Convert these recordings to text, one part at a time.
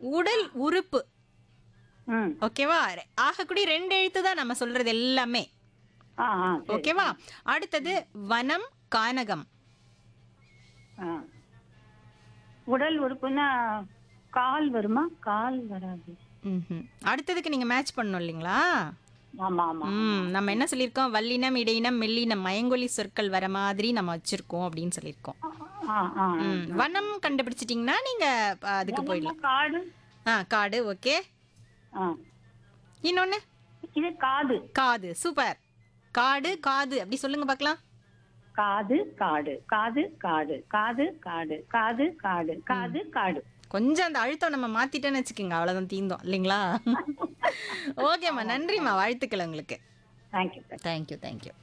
உடல் உறுப்பு ம் ஓகேவா ஆகக்கூடிய ரெண்டு எழுத்து தான் நம்ம சொல்றது எல்லாமே ஆ ஆ சரி. ஓகேவா அடுத்தது வனம் கானகம் ஆ உடல் உறுப்புனா கால் வருமா கால் வராது ம்ஹும். அடுத்ததுக்கு நீங்க மேட்ச் பண்ணணும் இல்லைங்களா ஆமா ஆமா ம் நம்ம என்ன சொல்லியிருக்கோம் வல்லினம் இடையினம் மெல்லினம் மயங்கொலி சொற்கள் வர மாதிரி நம்ம வச்சிருக்கோம் அப்படின்னு சொல்லியிருக்கோம் ஆ ஆ ம், வனம் கண்டுபிடிச்சிட்டிங்கன்னா நீங்க அ, அதுக்கு போயிடலாம் காடு ஆ காடு ஓகே ஆ இன்னொன்னு இது காது காது சூப்பர் காடு காது அப்படி சொல்லுங்க பார்க்கலாம் காது காடு காது காடு காது காடு காது காடு காது காடு கொஞ்சம் அந்த அழுத்தம் நம்ம மாத்திட்டோன்னு வச்சுக்கோங்க அவ்வளவுதான் தீந்தோம் இல்லைங்களா ஓகேம்மா நன்றிம்மா வாழ்த்துக்கள் உங்களுக்கு தேங்க்யூ தேங்க்யூ தேங்க்யூ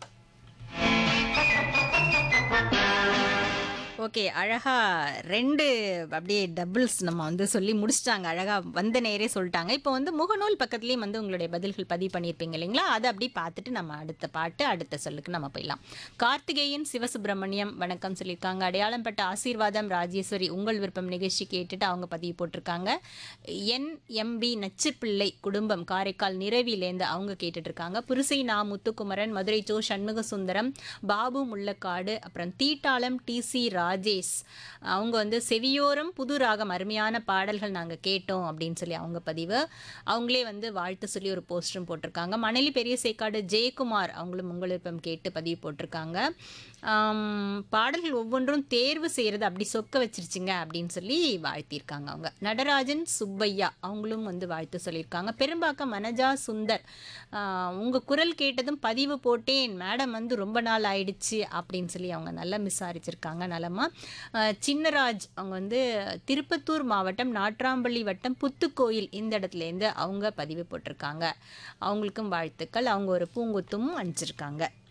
ஓகே அழகா ரெண்டு அப்படியே டபுள்ஸ் நம்ம வந்து சொல்லி முடிச்சிட்டாங்க அழகா வந்த நேரே சொல்லிட்டாங்க இப்போ வந்து முகநூல் பக்கத்துலேயும் வந்து உங்களுடைய பதில்கள் பதிவு பண்ணியிருப்பீங்க இல்லைங்களா அதை அப்படியே பார்த்துட்டு நம்ம அடுத்த பாட்டு அடுத்த சொல்லுக்கு நம்ம போயிடலாம் கார்த்திகேயன் சிவசுப்பிரமணியம் வணக்கம் சொல்லியிருக்காங்க அடையாளம் பட்ட ஆசீர்வாதம் ராஜேஸ்வரி உங்கள் விருப்பம் நிகழ்ச்சி கேட்டுட்டு அவங்க பதிவு போட்டிருக்காங்க என் எம்பி நச்சுப்பிள்ளை குடும்பம் காரைக்கால் நிறவிலேருந்து அவங்க கேட்டுட்டு இருக்காங்க புருசை நா முத்துக்குமரன் மதுரை சோ சண்முக சுந்தரம் பாபு முள்ளக்காடு அப்புறம் தீட்டாளம் டிசி ராஜேஷ் அவங்க வந்து செவியோரம் புது ராகம் அருமையான பாடல்கள் நாங்கள் கேட்டோம் அப்படின்னு சொல்லி அவங்க பதிவு அவங்களே வந்து வாழ்த்து சொல்லி ஒரு போஸ்டரும் போட்டிருக்காங்க மணலி பெரிய சேக்காடு ஜெயக்குமார் அவங்களும் உங்கள் விருப்பம் கேட்டு பதிவு போட்டிருக்காங்க ஆம், பாடல்கள் ஒவ்வொன்றும் தேர்வு செய்கிறது அப்படி சொக்க வச்சிருச்சுங்க அப்படின்னு சொல்லி வாழ்த்தியிருக்காங்க அவங்க நடராஜன் சுப்பையா அவங்களும் வந்து வாழ்த்து சொல்லியிருக்காங்க பெரும்பாக்கம் மனஜா சுந்தர் உங்கள் குரல் கேட்டதும் பதிவு போட்டேன் மேடம் வந்து ரொம்ப நாள் ஆயிடுச்சு அப்படின்னு சொல்லி அவங்க நல்லா விசாரிச்சிருக்காங்க நலமா ஆஹ் சின்னராஜ் அவங்க வந்து திருப்பத்தூர் மாவட்டம் நாட்ராம்பள்ளி வட்டம் புத்துக்கோயில் இந்த இடத்துலேருந்து அவங்க பதிவு போட்டிருக்காங்க அவங்களுக்கும் வாழ்த்துக்கள் அவங்க ஒரு பூங்குத்தும் அனுப்பிச்சிருக்காங்க